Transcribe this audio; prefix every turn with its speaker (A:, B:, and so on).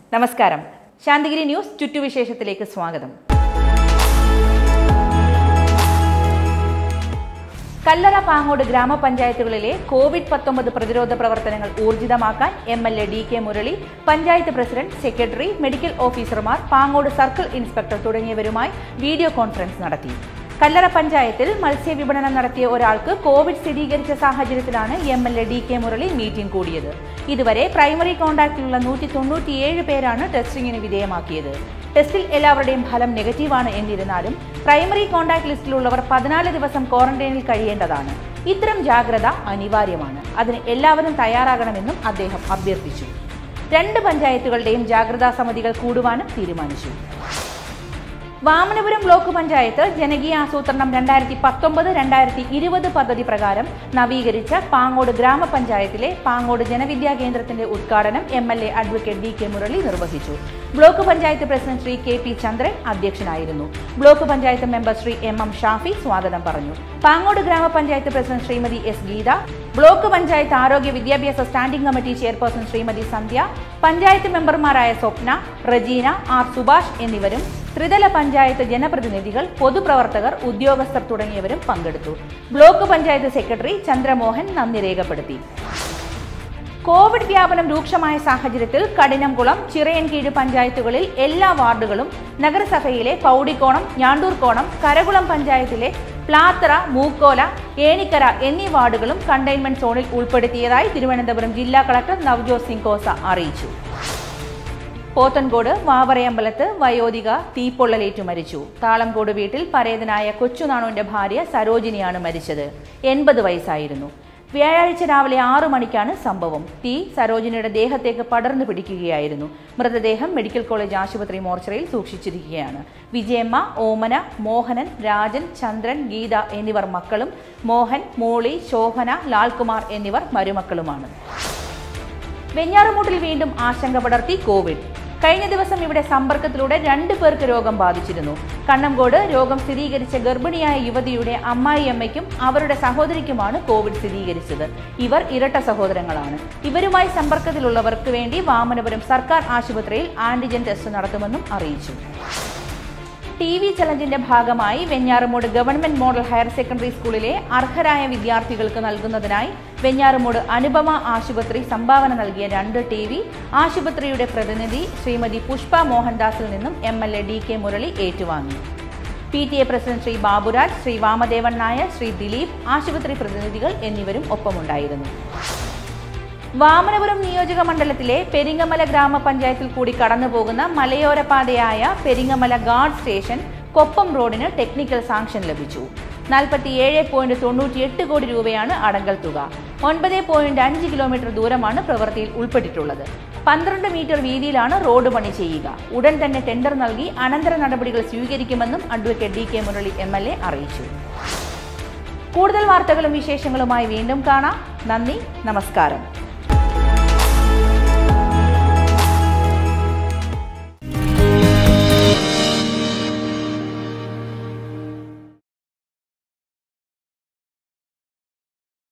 A: നമസ്കാരം ശാന്തിഗിരി ന്യൂസ് ചുറ്റുവിശേഷത്തിലേക്ക് സ്വാഗതം കല്ലറ പാങ്ങോട് ഗ്രാമപഞ്ചായത്തുകളിലെ കോവിഡ് പത്തൊമ്പത് പ്രതിരോധ പ്രവർത്തനങ്ങൾ ഊർജിതമാക്കാൻ M L A D K Murali panchayat president secretary medical ഓഫീസർമാർ പാങ്ങോട് സർക്കിൾ ഇൻസ്പെക്ടർ തുടങ്ങിയവരുമായി വീഡിയോ കോൺഫറൻസ് നടത്തി കല്ലറ പഞ്ചായത്തിൽ മത്സ്യവിപണനം നടത്തിയ ഒരാൾക്ക് കോവിഡ് സ്ഥിരീകരിച്ച സാഹചര്യത്തിലാണ് M L A D K Murali meeting കൂടിയത് ഇതുവരെ പ്രൈമറി കോൺടാക്റ്റിലുള്ള നൂറ്റി തൊണ്ണൂറ്റിയേഴ് പേരാണ് ടെസ്റ്റിംഗിന് വിധേയമാക്കിയത് ടെസ്റ്റിൽ എല്ലാവരുടെയും ഫലം നെഗറ്റീവാണ് എന്നിരുന്നാലും പ്രൈമറി കോൺടാക്ട് ലിസ്റ്റിലുള്ളവർ പതിനാല് ദിവസം ക്വാറന്റൈനിൽ കഴിയേണ്ടതാണ് ഇത്തരം ജാഗ്രത അനിവാര്യമാണ് അതിന് എല്ലാവരും തയ്യാറാകണമെന്നും അദ്ദേഹം അഭ്യർത്ഥിച്ചു രണ്ട് പഞ്ചായത്തുകളുടെയും ജാഗ്രതാ സമിതികൾ കൂടുവാനും തീരുമാനിച്ചു വാമനപുരം ബ്ലോക്ക് പഞ്ചായത്ത് ജനകീയ ആസൂത്രണം രണ്ടായിരത്തി പത്തൊമ്പത് രണ്ടായിരത്തി ഇരുപത് പദ്ധതി പ്രകാരം നവീകരിച്ച പാങ്ങോട് ഗ്രാമപഞ്ചായത്തിലെ പാങ്ങോട് ജനവിദ്യാ കേന്ദ്രത്തിന്റെ ഉദ്ഘാടനം M L A advocate D K Murali നിർവഹിച്ചു ബ്ലോക്ക് പഞ്ചായത്ത് പ്രസിഡന്റ് ശ്രീ കെ പി ചന്ദ്രൻ അധ്യക്ഷനായിരുന്നു ബ്ലോക്ക് പഞ്ചായത്ത് മെമ്പർ ശ്രീ എം എം ഷാഫി സ്വാഗതം പറഞ്ഞു പാങ്ങോട് ഗ്രാമപഞ്ചായത്ത് പ്രസിഡന്റ് ശ്രീമതി എസ് ഗീത ബ്ലോക്ക് പഞ്ചായത്ത് ആരോഗ്യ വിദ്യാഭ്യാസ standing committee chairperson Shrimati Sandhya panchayat മെമ്പർമാരായ സ്വപ്ന റജീന ആർ സുഭാഷ് എന്നിവരും ത്രിതല പഞ്ചായത്ത് ജനപ്രതിനിധികൾ പൊതുപ്രവർത്തകർ ഉദ്യോഗസ്ഥർ തുടങ്ങിയവരും പങ്കെടുത്തു ബ്ലോക്ക് പഞ്ചായത്ത് സെക്രട്ടറി ചന്ദ്രമോഹൻ നന്ദി രേഖപ്പെടുത്തി കോവിഡ് വ്യാപനം രൂക്ഷമായ സാഹചര്യത്തിൽ കഠിനംകുളം ചിറയൻകീഴ് പഞ്ചായത്തുകളിൽ എല്ലാ വാർഡുകളും നഗരസഭയിലെ പൗടിക്കോണം ഞാണ്ടൂർക്കോണം കരകുളം പഞ്ചായത്തിലെ പ്ലാത്തറ മൂക്കോല ഏണിക്കര എന്നീ വാർഡുകളും കണ്ടെയ്ൻമെന്റ് സോണിൽ ഉൾപ്പെടുത്തിയതായി തിരുവനന്തപുരം ജില്ലാ കളക്ടർ നവ്ജോത് സിംഗ് കോസ അറിയിച്ചു പോത്തൻകോട് വാവറയമ്പലത്ത് വയോധിക തീപ്പൊള്ളലേറ്റു മരിച്ചു താളംകോട് വീട്ടിൽ പരേതനായ കൊച്ചുനാണുവിന്റെ ഭാര്യ സരോജിനിയാണ് മരിച്ചത് എൺപത് വയസ്സായിരുന്നു വ്യാഴാഴ്ച രാവിലെ ആറു മണിക്കാണ് സംഭവം തീ സരോജിനിയുടെ ദേഹത്തേക്ക് പടർന്നു പിടിക്കുകയായിരുന്നു മൃതദേഹം മെഡിക്കൽ കോളേജ് ആശുപത്രി മോർച്ചറിയിൽ സൂക്ഷിച്ചിരിക്കുകയാണ് വിജയമ്മ ഓമന മോഹനൻ രാജൻ ചന്ദ്രൻ ഗീത എന്നിവർ മക്കളും മോഹൻ മോളി ശോഭന ലാൽകുമാർ എന്നിവർ മരുമക്കളുമാണ് വെഞ്ഞാറുമൂട്ടിൽ വീണ്ടും ആശങ്ക പടർത്തി കോവിഡ് കഴിഞ്ഞ ദിവസം ഇവിടെ സമ്പർക്കത്തിലൂടെ രണ്ടു പേർക്ക് രോഗം ബാധിച്ചിരുന്നു കണ്ണംകോട് രോഗം സ്ഥിരീകരിച്ച ഗർഭിണിയായ യുവതിയുടെ അമ്മായിയമ്മയ്ക്കും അവരുടെ സഹോദരിക്കുമാണ് കോവിഡ് സ്ഥിരീകരിച്ചത് ഇവർ ഇരട്ട സഹോദരങ്ങളാണ് ഇവരുമായി സമ്പർക്കത്തിലുള്ളവർക്ക് വേണ്ടി വാമനപുരം സർക്കാർ ആശുപത്രിയിൽ ആന്റിജൻ ടെസ്റ്റ് നടത്തുമെന്നും അറിയിച്ചു ടി വി ചലഞ്ചിന്റെ ഭാഗമായി Venjaramoodu government model higher secondary സ്കൂളിലെ അർഹരായ വിദ്യാർത്ഥികൾക്ക് നൽകുന്നതിനായി വെഞ്ഞാറുമൂട് അനുപമ ആശുപത്രി സംഭാവന നൽകിയ രണ്ട് ടി വി ആശുപത്രിയുടെ പ്രതിനിധി ശ്രീമതി പുഷ്പ മോഹൻദാസിൽ നിന്നും M L A D K Murali ഏറ്റുവാങ്ങി P T A president Shri Baburaj Shri Vamadevan Nair Shri Dileep ആശുപത്രി പ്രതിനിധികൾ എന്നിവരും ഒപ്പമുണ്ടായിരുന്നു വാമനപുരം നിയോജക മണ്ഡലത്തിലെ പെരിങ്ങമല ഗ്രാമപഞ്ചായത്തിൽ കൂടി കടന്നുപോകുന്ന മലയോര പാതയായ പെരിങ്ങമല ഗാർഡ് സ്റ്റേഷൻ കൊപ്പം റോഡിന് ടെക്നിക്കൽ സാങ്ഷൻ ലഭിച്ചു നാൽപ്പത്തിയേഴ് പോയിന്റ് തൊണ്ണൂറ്റിയെട്ട് കോടി രൂപയാണ് അടങ്കൽ തുക ഒൻപത് പോയിന്റ് അഞ്ച് കിലോമീറ്റർ ദൂരമാണ് പ്രവൃത്തിയിൽ ഉൾപ്പെട്ടിട്ടുള്ളത് പന്ത്രണ്ട് മീറ്റർ വീതിയിലാണ് റോഡ് പണി ചെയ്യുക ഉടൻ തന്നെ ടെൻഡർ നൽകി അനന്തര നടപടികൾ സ്വീകരിക്കുമെന്നും advocate D K Murali M L A അറിയിച്ചു കൂടുതൽ വാർത്തകളും വിശേഷങ്ങളുമായി വീണ്ടും കാണാം നന്ദി നമസ്കാരം